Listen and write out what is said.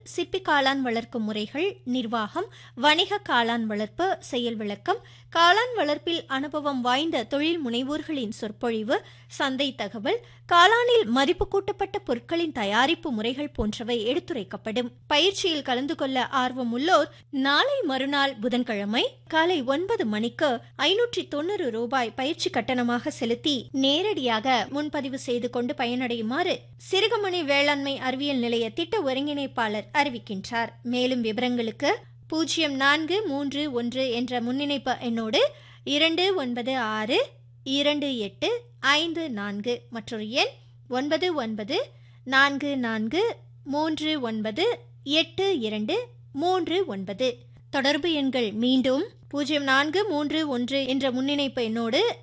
சிப்பி காளான் வளர்க்கும் முறைகள் நிர்வாகம் வணிக காளான் வளர்ப்பு செயல் விளக்கம் காளான் வளர்ப்பில் அனுபவம் வாய்ந்த தொழில் முனைவோர்களின் சொற்பொழிவு சந்தை தகவல் காளானில் மதிப்பு கூட்டப்பட்ட பொருட்களின் தயாரிப்பு முறைகள் போன்றவை எடுத்துரைக்கப்படும் பயிற்சியில் கலந்து கொள்ள ஆர்வம் உள்ளோர் நாளை மறுநாள் புதன்கிழமை காலை ஒன்பது மணிக்கு ஐநூற்றி தொண்ணூறு ரூபாய் பயிற்சி கட்டணமாக செலுத்தி நேரடியாக முன்பதிவு செய்து கொண்டு பயனடையுமாறு சிறுகமணி வேளாண்மை அறிவியல் நிலைய திட்ட ஒருங்கிணைப்பாளர் அறிவிக்கின்றார் மேலும் விவரங்களுக்கு பூஜ்ஜியம் நான்கு மூன்று ஒன்று என்ற முன்னிணைப்பு எண்ணோடு இரண்டு ஒன்பது ஆறு இரண்டு எட்டு ஐந்து நான்கு மற்றொரு எண் ஒன்பது ஒன்பது நான்கு நான்கு மூன்று ஒன்பது எட்டு இரண்டு மூன்று ஒன்பது தொடர்பு எண்கள் மீண்டும் பூஜ்ஜியம் நான்கு மூன்று ஒன்று என்ற முன்னிணைப்பு எண்ணோடு